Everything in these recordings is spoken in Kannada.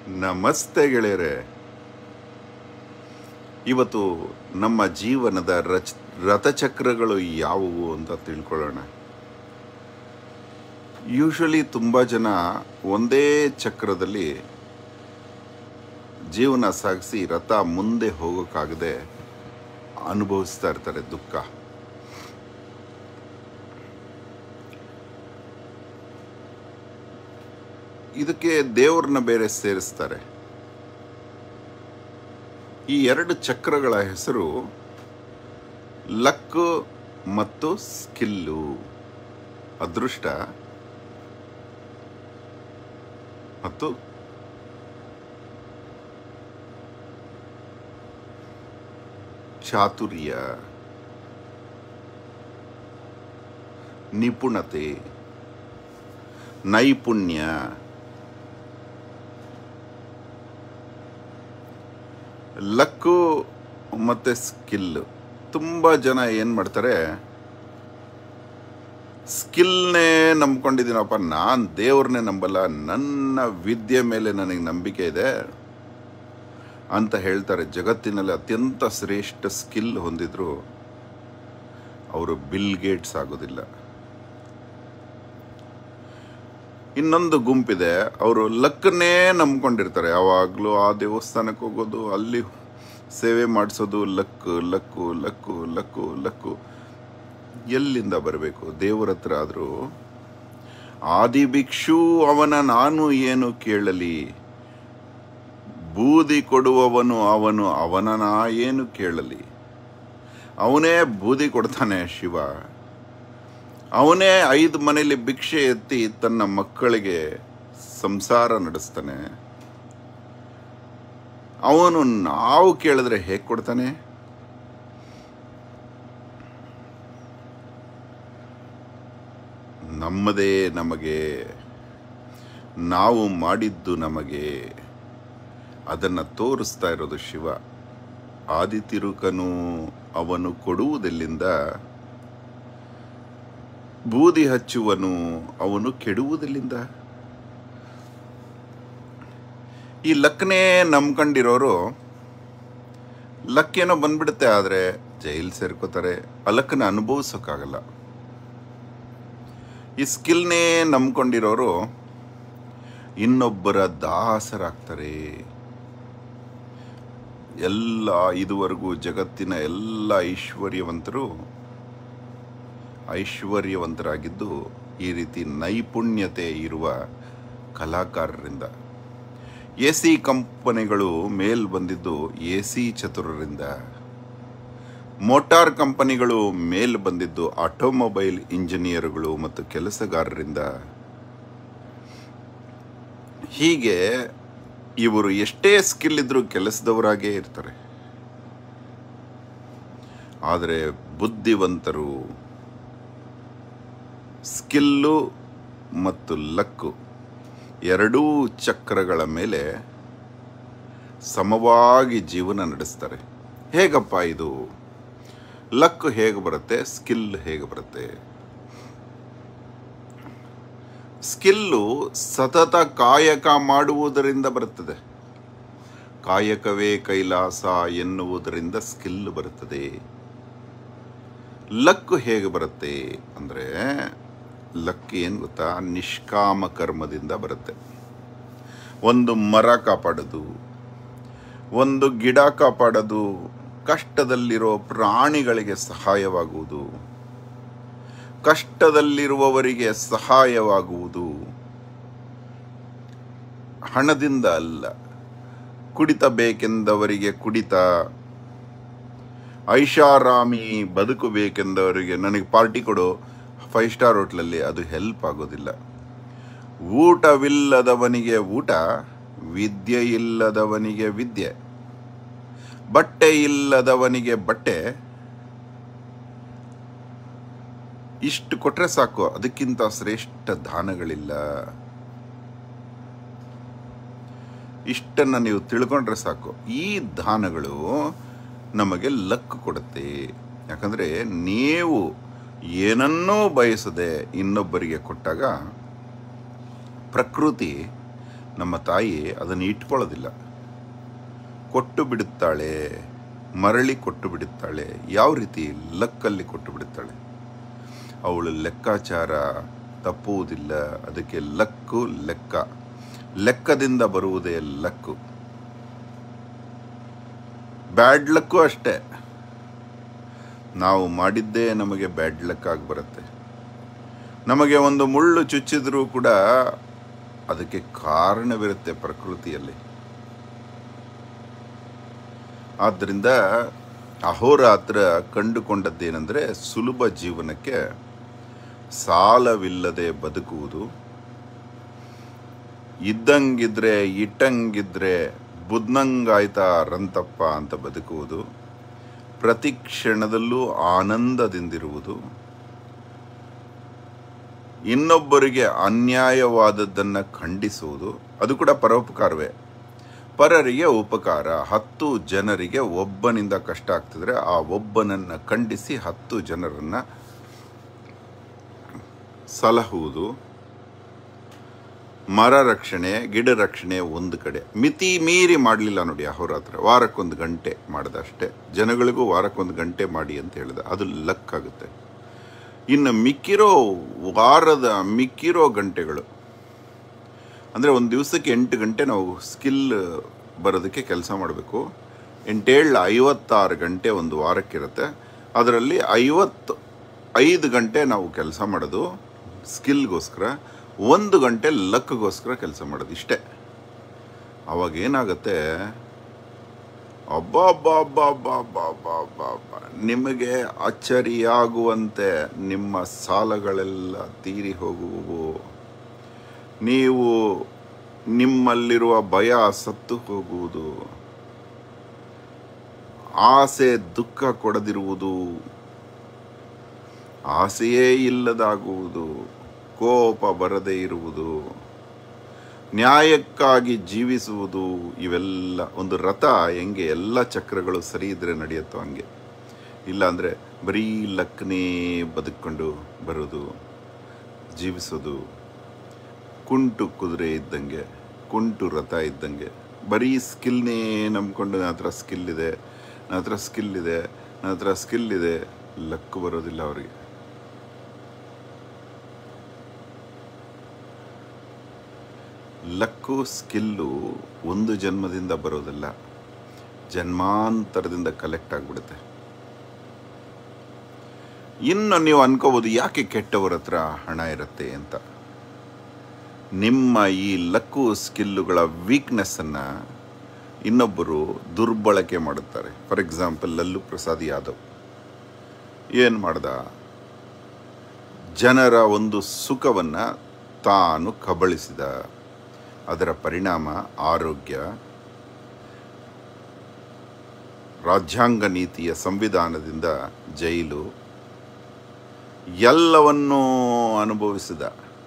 ನಮಸ್ತೆ ಗೆಳೆಯರೆ ಇವತ್ತು ನಮ್ಮ ಜೀವನದ ರಚ ರಥಚಕ್ರಗಳು ಯಾವುವು ಅಂತ ತಿಳ್ಕೊಳ್ಳೋಣ ಯೂಶಲಿ ತುಂಬ ಜನ ಒಂದೇ ಚಕ್ರದಲ್ಲಿ ಜೀವನ ಸಾಗಿಸಿ ರಥ ಮುಂದೆ ಹೋಗೋಕ್ಕಾಗದೆ ಅನುಭವಿಸ್ತಾ ಇರ್ತಾರೆ ದುಃಖ ಇದಕ್ಕೆ ದೇವ್ರನ್ನ ಬೇರೆ ಸೇರಿಸ್ತಾರೆ ಈ ಎರಡು ಚಕ್ರಗಳ ಹೆಸರು ಲಕ್ ಮತ್ತು ಸ್ಕಿಲ್ಲು ಅದೃಷ್ಟ ಮತ್ತು ಚಾತುರ್ಯ ನಿಪುಣತೆ ನೈಪುಣ್ಯ ಲಕ್ಕು ಮತ್ತು ಸ್ಕಿಲ್ ತುಂಬ ಜನ ಏನು ಮಾಡ್ತಾರೆ ಸ್ಕಿಲ್ನೇ ನಂಬ್ಕೊಂಡಿದ್ದೀನಪ್ಪ ನಾನು ದೇವ್ರನ್ನೇ ನಂಬಲ್ಲ ನನ್ನ ವಿದ್ಯೆ ಮೇಲೆ ನನಗೆ ನಂಬಿಕೆ ಇದೆ ಅಂತ ಹೇಳ್ತಾರೆ ಜಗತ್ತಿನಲ್ಲಿ ಅತ್ಯಂತ ಶ್ರೇಷ್ಠ ಸ್ಕಿಲ್ ಹೊಂದಿದ್ರು ಅವರು ಬಿಲ್ ಗೇಟ್ಸ್ ಆಗೋದಿಲ್ಲ ಇನ್ನೊಂದು ಗುಂಪಿದೆ ಅವರು ಲಕ್ಕನ್ನೇ ನಂಬ್ಕೊಂಡಿರ್ತಾರೆ ಯಾವಾಗಲೂ ಆ ದೇವಸ್ಥಾನಕ್ಕೆ ಹೋಗೋದು ಅಲ್ಲಿ ಸೇವೆ ಮಾಡಿಸೋದು luck luck luck luck luck ಎಲ್ಲಿಂದ ಬರಬೇಕು ದೇವರ ಹತ್ರ ಆದರೂ ಆದಿ ಭಿಕ್ಷು ಅವನ ನಾನು ಏನು ಕೇಳಲಿ ಬೂದಿ ಕೊಡುವವನು ಅವನು ಅವನ ನಾ ಏನು ಕೇಳಲಿ ಅವನೇ ಬೂದಿ ಕೊಡ್ತಾನೆ ಶಿವ ಅವನೇ ಐದು ಮನೇಲಿ ಭಿಕ್ಷೆ ಎತ್ತಿ ತನ್ನ ಮಕ್ಕಳಿಗೆ ಸಂಸಾರ ನಡೆಸ್ತಾನೆ ಅವನು ನಾವು ಕೇಳಿದ್ರೆ ಹೇಗೆ ಕೊಡ್ತಾನೆ ನಮ್ಮದೇ ನಮಗೆ ನಾವು ಮಾಡಿದ್ದು ನಮಗೆ ಅದನ್ನು ತೋರಿಸ್ತಾ ಇರೋದು ಶಿವ ಆದಿತಿರುಕನು ಅವನು ಕೊಡುವುದೆಲ್ಲಿಂದ ಬೂದಿ ಹಚ್ಚುವನು ಅವನು ಕೆಡುವುದೆಲ್ಲಿಂದ ಈ ಲಕ್ನೇ ನಂಬ್ಕೊಂಡಿರೋರು ಲಕ್ಕೇನೋ ಬಂದ್ಬಿಡುತ್ತೆ ಆದರೆ ಜೈಲ್ ಸೇರ್ಕೋತಾರೆ ಆ ಲಕ್ಕನ್ನ ಅನುಭವಿಸೋಕ್ಕಾಗಲ್ಲ ಈ ಸ್ಕಿಲ್ನೇ ನಂಬ್ಕೊಂಡಿರೋರು ಇನ್ನೊಬ್ಬರ ದಾಸರಾಗ್ತಾರೆ ಎಲ್ಲ ಇದುವರೆಗೂ ಜಗತ್ತಿನ ಎಲ್ಲ ಐಶ್ವರ್ಯವಂತರು ಐಶ್ವರ್ಯವಂತರಾಗಿದ್ದು ಈ ರೀತಿ ನೈಪುಣ್ಯತೆ ಇರುವ ಕಲಾಕಾರರಿಂದ ಎ ಸಿ ಕಂಪನಿಗಳು ಮೇಲ್ ಬಂದಿದ್ದು ಎ ಸಿ ಚತುರರಿಂದ ಮೋಟಾರ್ ಕಂಪನಿಗಳು ಮೇಲ್ ಬಂದಿದ್ದು ಆಟೋಮೊಬೈಲ್ ಇಂಜಿನಿಯರ್ಗಳು ಮತ್ತು ಕೆಲಸಗಾರರಿಂದ ಹೀಗೆ ಇವರು ಎಷ್ಟೇ ಸ್ಕಿಲ್ ಇದ್ರೂ ಕೆಲಸದವರಾಗೇ ಇರ್ತಾರೆ ಆದರೆ ಬುದ್ಧಿವಂತರು ಸ್ಕಿಲ್ಲು ಮತ್ತು ಲಕ್ಕು ಎರಡೂ ಚಕ್ರಗಳ ಮೇಲೆ ಸಮವಾಗಿ ಜೀವನ ನಡೆಸ್ತಾರೆ ಹೇಗಪ್ಪ ಇದು ಲಕ್ ಹೇಗೆ ಬರುತ್ತೆ ಸ್ಕಿಲ್ ಹೇಗೆ ಬರುತ್ತೆ ಸ್ಕಿಲ್ಲು ಸತತ ಕಾಯಕ ಮಾಡುವುದರಿಂದ ಬರುತ್ತದೆ ಕಾಯಕವೇ ಕೈಲಾಸ ಎನ್ನುವುದರಿಂದ ಸ್ಕಿಲ್ ಬರುತ್ತದೆ ಲಕ್ ಹೇಗೆ ಬರುತ್ತೆ ಅಂದರೆ ಲಕ್ ಏನು ಗೊತ್ತಾ ನಿಷ್ಕಾಮ ಕರ್ಮದಿಂದ ಬರುತ್ತೆ ಒಂದು ಮರ ಕಾಪಾಡೋದು ಒಂದು ಗಿಡ ಕಾಪಾಡೋದು ಕಷ್ಟದಲ್ಲಿರೋ ಪ್ರಾಣಿಗಳಿಗೆ ಸಹಾಯವಾಗುವುದು ಕಷ್ಟದಲ್ಲಿರುವವರಿಗೆ ಸಹಾಯವಾಗುವುದು ಹಣದಿಂದ ಅಲ್ಲ ಕುಡಿತ ಬೇಕೆಂದವರಿಗೆ ಕುಡಿತ ಐಷಾರಾಮಿ ಬದುಕು ಬೇಕೆಂದವರಿಗೆ ನನಗೆ ಪಾರ್ಟಿ ಕೊಡು ಫೈವ್ ಸ್ಟಾರ್ ಹೋಟ್ಲಲ್ಲಿ ಅದು ಹೆಲ್ಪ್ ಆಗೋದಿಲ್ಲ ಊಟವಿಲ್ಲದವನಿಗೆ ಊಟ ವಿದ್ಯೆ ಇಲ್ಲದವನಿಗೆ ವಿದ್ಯೆ ಬಟ್ಟೆ ಇಲ್ಲದವನಿಗೆ ಬಟ್ಟೆ ಇಷ್ಟು ಕೊಟ್ರೆ ಸಾಕು ಅದಕ್ಕಿಂತ ಶ್ರೇಷ್ಠ ದಾನಗಳಿಲ್ಲ ಇಷ್ಟನ್ನ ನೀವು ತಿಳ್ಕೊಂಡ್ರೆ ಸಾಕು ಈ ದಾನಗಳು ನಮಗೆ ಲಕ್ ಕೊಡುತ್ತೆ ಯಾಕಂದ್ರೆ ನೀವು ಏನನ್ನೂ ಬಯಸದೆ ಇನ್ನೊಬ್ಬರಿಗೆ ಕೊಟ್ಟಾಗ ಪ್ರಕೃತಿ ನಮ್ಮ ತಾಯಿ ಅದನ್ನು ಇಟ್ಕೊಳ್ಳೋದಿಲ್ಲ ಕೊಟ್ಟು ಬಿಡುತ್ತಾಳೆ ಮರಳಿ ಕೊಟ್ಟು ಬಿಡುತ್ತಾಳೆ ಯಾವ ರೀತಿ ಲಕ್ಕಲ್ಲಿ ಕೊಟ್ಟು ಬಿಡುತ್ತಾಳೆ ಅವಳು ಲೆಕ್ಕಾಚಾರ ತಪ್ಪುವುದಿಲ್ಲ ಅದಕ್ಕೆ ಲಕ್ಕು ಲೆಕ್ಕ ಲೆಕ್ಕದಿಂದ ಬರುವುದೇ ಲಕ್ಕು ಬ್ಯಾಡ್ ಲಕ್ಕು ಅಷ್ಟೇ ನಾವು ಮಾಡಿದ್ದೇ ನಮಗೆ ಬ್ಯಾಡ್ ಲಕ್ ಆಗಿ ಬರುತ್ತೆ ನಮಗೆ ಒಂದು ಮುಳ್ಳು ಚುಚ್ಚಿದ್ರೂ ಕೂಡ ಅದಕ್ಕೆ ಕಾರಣವಿರುತ್ತೆ ಪ್ರಕೃತಿಯಲ್ಲಿ ಆದ್ದರಿಂದ ಅಹೋರಾತ್ರ ಕಂಡುಕೊಂಡದ್ದೇನೆಂದರೆ ಸುಲಭ ಜೀವನಕ್ಕೆ ಸಾಲವಿಲ್ಲದೆ ಬದುಕುವುದು ಇದ್ದಂಗಿದ್ರೆ ಇಟ್ಟಂಗಿದ್ರೆ ಬುದ್ನಂಗಾಯ್ತಾ ರಂತಪ್ಪ ಅಂತ ಬದುಕುವುದು ಪ್ರತಿ ಕ್ಷಣದಲ್ಲೂ ಆನಂದದಿಂದಿರುವುದು ಇನ್ನೊಬ್ಬರಿಗೆ ಅನ್ಯಾಯವಾದದ್ದನ್ನು ಖಂಡಿಸುವುದು ಅದು ಕೂಡ ಪರೋಪಕಾರವೇ ಪರರಿಗೆ ಉಪಕಾರ ಹತ್ತು ಜನರಿಗೆ ಒಬ್ಬನಿಂದ ಕಷ್ಟ ಆಗ್ತಿದ್ರೆ ಆ ಒಬ್ಬನನ್ನು ಖಂಡಿಸಿ ಹತ್ತು ಜನರನ್ನ ಸಲಹುವುದು ಮರ ರಕ್ಷಣೆ ಗಿಡ ರಕ್ಷಣೆ ಒಂದು ಕಡೆ ಮಿತಿ ಮೀರಿ ಮಾಡಲಿಲ್ಲ ನೋಡಿ ಅಹೋರಾತ್ರ ವಾರಕ್ಕೊಂದು ಗಂಟೆ ಮಾಡ್ದ ಅಷ್ಟೇ ಜನಗಳಿಗೂ ವಾರಕ್ಕೊಂದು ಗಂಟೆ ಮಾಡಿ ಅಂತ ಹೇಳಿದ ಅದು ಲಕ್ ಆಗುತ್ತೆ ಇನ್ನು ಮಿಕ್ಕಿರೋ ವಾರದ ಮಿಕ್ಕಿರೋ ಗಂಟೆಗಳು ಅಂದರೆ ಒಂದು ದಿವಸಕ್ಕೆ ಎಂಟು ಗಂಟೆ ನಾವು ಸ್ಕಿಲ್ ಬರೋದಕ್ಕೆ ಕೆಲಸ ಮಾಡಬೇಕು ಎಂಟೇಳು ಐವತ್ತಾರು ಗಂಟೆ ಒಂದು ವಾರಕ್ಕಿರುತ್ತೆ ಅದರಲ್ಲಿ ಐವತ್ತು ಐದು ಗಂಟೆ ನಾವು ಕೆಲಸ ಮಾಡೋದು ಸ್ಕಿಲ್ಗೋಸ್ಕರ ಒಂದು ಗಂಟೆ ಲಕ್ಗೋಸ್ಕರ ಕೆಲಸ ಮಾಡೋದು ಇಷ್ಟೇ ಅವಾಗ ಏನಾಗುತ್ತೆ ಅಬ್ಬಬ್ಬಬ್ಬಬ್ಬಬ್ಬಬ್ಬಬ್ಬ ನಿಮಗೆ ಅಚ್ಚರಿಯಾಗುವಂತೆ ನಿಮ್ಮ ಸಾಲಗಳೆಲ್ಲ ತೀರಿ ಹೋಗುವು ನೀವು ನಿಮ್ಮಲ್ಲಿರುವ ಭಯ ಸತ್ತು ಹೋಗುವುದು ಆಸೆ ದುಃಖ ಕೊಡದಿರುವುದು ಆಸೆಯೇ ಇಲ್ಲದಾಗುವುದು ಕೋಪ ಬರದೇ ಇರುವುದು ನ್ಯಾಯಕ್ಕಾಗಿ ಜೀವಿಸುವುದು ಇವೆಲ್ಲ ಒಂದು ರಥ ಹೆಂಗೆ ಎಲ್ಲ ಚಕ್ರಗಳು ಸರಿ ಇದ್ರೆ ನಡೆಯುತ್ತೋ ಹಂಗೆ ಇಲ್ಲಾಂದರೆ ಬರೀ ಲಕ್ನೇ ಬದುಕೊಂಡು ಬರೋದು ಜೀವಿಸೋದು ಕುಂಟು ಕುದುರೆ ಇದ್ದಂಗೆ ಕುಂಟು ರಥ ಇದ್ದಂಗೆ ಬರೀ ಸ್ಕಿಲ್ನೇ ನಂಬ್ಕೊಂಡು ನನ್ನ ಹತ್ರ ಸ್ಕಿಲ್ ಇದೆ ನನ್ನ ಹತ್ರ ಸ್ಕಿಲ್ ಇದೆ ನನ್ನ ಹತ್ರ ಸ್ಕಿಲ್ ಇದೆ ಲಕ್ ಬರೋದಿಲ್ಲ ಅವರಿಗೆ ಲಕ್ಕು ಸ್ಕಿಲ್ಲು ಒಂದು ಜನ್ಮದಿಂದ ಬರೋದಿಲ್ಲ ಜನ್ಮಾಂತರದಿಂದ ಕಲೆಕ್ಟ್ ಆಗಿಬಿಡುತ್ತೆ ಇನ್ನು ನೀವು ಅನ್ಕೋಬೋದು ಯಾಕೆ ಕೆಟ್ಟವರ ಹತ್ರ ಹಣ ಇರುತ್ತೆ ಅಂತ ನಿಮ್ಮ ಈ ಲಕ್ಕು ಸ್ಕಿಲ್ಲುಗಳ ವೀಕ್ನೆಸ್ಸನ್ನು ಇನ್ನೊಬ್ಬರು ದುರ್ಬಳಕೆ ಮಾಡುತ್ತಾರೆ ಫಾರ್ ಎಕ್ಸಾಂಪಲ್ ಲಲ್ಲು ಪ್ರಸಾದ್ ಯಾದವ್ ಏನು ಮಾಡ್ದ ಜನರ ಒಂದು ಸುಖವನ್ನು ತಾನು ಕಬಳಿಸಿದ ಅದರ ಪರಿಣಾಮ ಆರೋಗ್ಯ ರಾಜ್ಯಾಂಗ ನೀತಿಯ ಸಂವಿಧಾನದಿಂದ ಜೈಲು ಎಲ್ಲವನ್ನೂ ಅನುಭವಿಸಿದ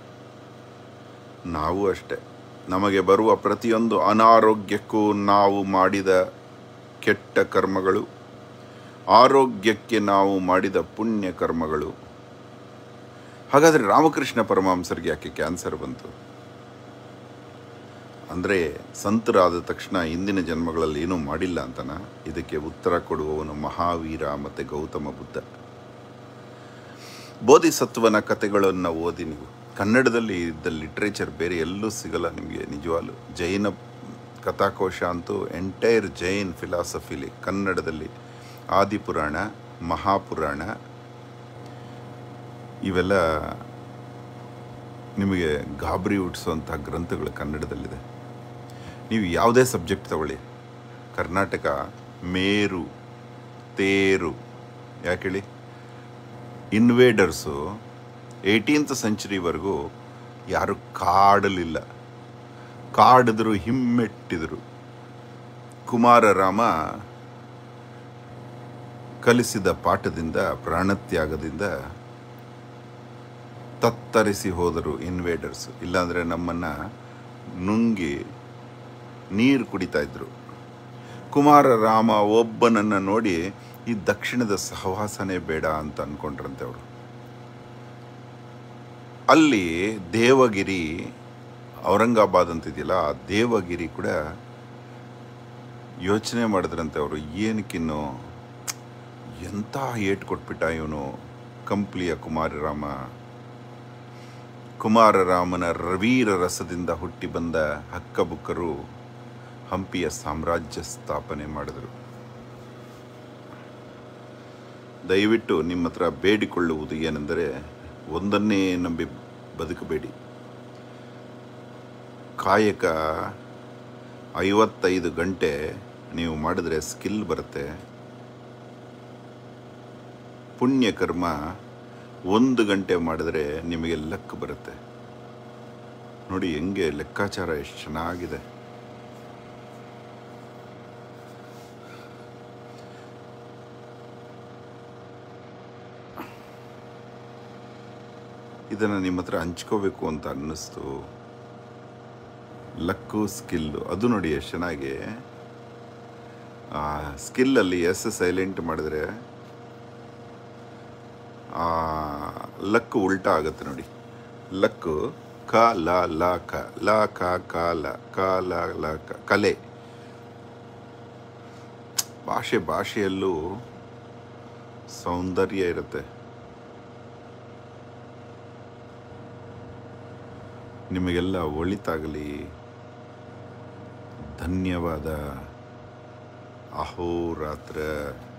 ನಾವು ಅಷ್ಟೆ ನಮಗೆ ಬರುವ ಪ್ರತಿಯೊಂದು ಅನಾರೋಗ್ಯಕ್ಕೂ ನಾವು ಮಾಡಿದ ಕೆಟ್ಟ ಕರ್ಮಗಳು ಆರೋಗ್ಯಕ್ಕೆ ನಾವು ಮಾಡಿದ ಪುಣ್ಯ ಕರ್ಮಗಳು ಹಾಗಾದರೆ ರಾಮಕೃಷ್ಣ ಪರಮಹಂಸರಿಗೆ ಯಾಕೆ ಕ್ಯಾನ್ಸರ್ ಬಂತು ಅಂದರೆ ಸಂತರಾದ ತಕ್ಷಣ ಇಂದಿನ ಜನ್ಮಗಳಲ್ಲಿ ಏನೂ ಮಾಡಿಲ್ಲ ಅಂತನ ಇದಕ್ಕೆ ಉತ್ತರ ಕೊಡುವವನು ಮಹಾವೀರ ಮತ್ತು ಗೌತಮ ಬುದ್ಧ ಬೋಧಿಸತ್ವನ ಕಥೆಗಳನ್ನು ಓದಿ ನೀವು ಕನ್ನಡದಲ್ಲಿ ಇದ್ದ ಲಿಟ್ರೇಚರ್ ಬೇರೆ ಎಲ್ಲೂ ಸಿಗಲ್ಲ ನಿಮಗೆ ನಿಜವಾಗ್ಲು ಜೈನ ಕಥಾಕೋಶ ಅಂತೂ ಎಂಟೈರ್ ಜೈನ್ ಫಿಲಾಸಫಿಲಿ ಕನ್ನಡದಲ್ಲಿ ಆದಿಪುರಾಣ ಮಹಾಪುರಾಣ ಇವೆಲ್ಲ ನಿಮಗೆ ಗಾಬರಿ ಹುಟ್ಟಿಸುವಂಥ ಗ್ರಂಥಗಳು ಕನ್ನಡದಲ್ಲಿದೆ ನೀವು ಯಾವುದೇ ಸಬ್ಜೆಕ್ಟ್ ತಗೊಳ್ಳಿ ಕರ್ನಾಟಕ ಮೇರು ತೇರು ಯಾಕೆ ಹೇಳಿ ಇನ್ವೇಡರ್ಸು ಏಯ್ಟೀನ್ತ್ ಸೆಂಚುರಿವರೆಗೂ ಯಾರು ಕಾಡಲಿಲ್ಲ ಕಾಡಿದ್ರು ಹಿಮ್ಮೆಟ್ಟಿದ್ರು ಕುಮಾರರಾಮ ಕಲಿಸಿದ ಪಾಠದಿಂದ ಪ್ರಾಣತ್ಯಾಗದಿಂದ ತತ್ತರಿಸಿ ಹೋದರು ಇನ್ವೇಡರ್ಸ್ ಇಲ್ಲಾಂದರೆ ನಮ್ಮನ್ನು ನುಂಗಿ ನೀರು ಕುಡಿತಾ ಇದ್ರು ಕುಮಾರರಾಮ ಒಬ್ಬನನ್ನು ನೋಡಿ ಈ ದಕ್ಷಿಣದ ಸಹವಾಸನೇ ಬೇಡ ಅಂತ ಅಂದ್ಕೊಂಡ್ರಂತೆ ಅವರು ಅಲ್ಲಿ ದೇವಗಿರಿ ಔರಂಗಾಬಾದ್ ಅಂತಿದೆಯಲ್ಲ ಆ ದೇವಗಿರಿ ಕೂಡ ಯೋಚನೆ ಮಾಡಿದ್ರಂತೆ ಅವರು ಏನಕ್ಕಿನ್ನು ಎಂಥ ಏಟ್ ಕೊಟ್ಬಿಟ್ಟ ಇವನು ಕಂಪ್ಲಿಯ ಕುಮಾರರಾಮ ಕುಮಾರರಾಮನ ರವೀರ ರಸದಿಂದ ಹುಟ್ಟಿ ಬಂದ ಹಕ್ಕಬುಕ್ಕರು ಹಂಪಿಯ ಸಾಮ್ರಾಜ್ಯ ಸ್ಥಾಪನೆ ಮಾಡಿದರು ದಯವಿಟ್ಟು ನಿಮ್ಮ ಹತ್ರ ಬೇಡಿಕೊಳ್ಳುವುದು ಏನೆಂದರೆ ಒಂದನ್ನೇ ನಂಬಿ ಬದುಕಬೇಡಿ ಕಾಯಕ ಐವತ್ತೈದು ಗಂಟೆ ನೀವು ಮಾಡಿದ್ರೆ ಸ್ಕಿಲ್ ಬರುತ್ತೆ ಪುಣ್ಯ ಕರ್ಮ ಒಂದು ಗಂಟೆ ಮಾಡಿದ್ರೆ ನಿಮಗೆ ಲಕ್ ಬರುತ್ತೆ ನೋಡಿ ಹೆಂಗೆ ಲೆಕ್ಕಾಚಾರ ಎಷ್ಟು ಚೆನ್ನಾಗಿದೆ ಇದನ್ನು ನಿಮ್ಮ ಹತ್ರ ಹಂಚ್ಕೋಬೇಕು ಅಂತ ಅನ್ನಿಸ್ತು ಲಕ್ಕು ಸ್ಕಿಲ್ಲು ಅದು ನೋಡಿ ಎಷ್ಟು ಚೆನ್ನಾಗಿ ಆ ಸ್ಕಿಲ್ಲಲ್ಲಿ ಎಸ್ ಸೈಲೆಂಟ್ ಮಾಡಿದ್ರೆ ಆ ಲಕ್ ಉಲ್ಟಾ ಆಗುತ್ತೆ ನೋಡಿ ಲಕ್ಕು ಕ ಲ ಲ ಕ ಲ ಕ ಕ ಲ ಕ ಲ ಲ ಕ ಕಲೆ ಭಾಷೆ ಭಾಷೆಯಲ್ಲೂ ಸೌಂದರ್ಯ ಇರುತ್ತೆ ನಿಮಗೆಲ್ಲ ಒಳಿತಾಗಲಿ ಧನ್ಯವಾದ ಅಹೋರಾತ್ರ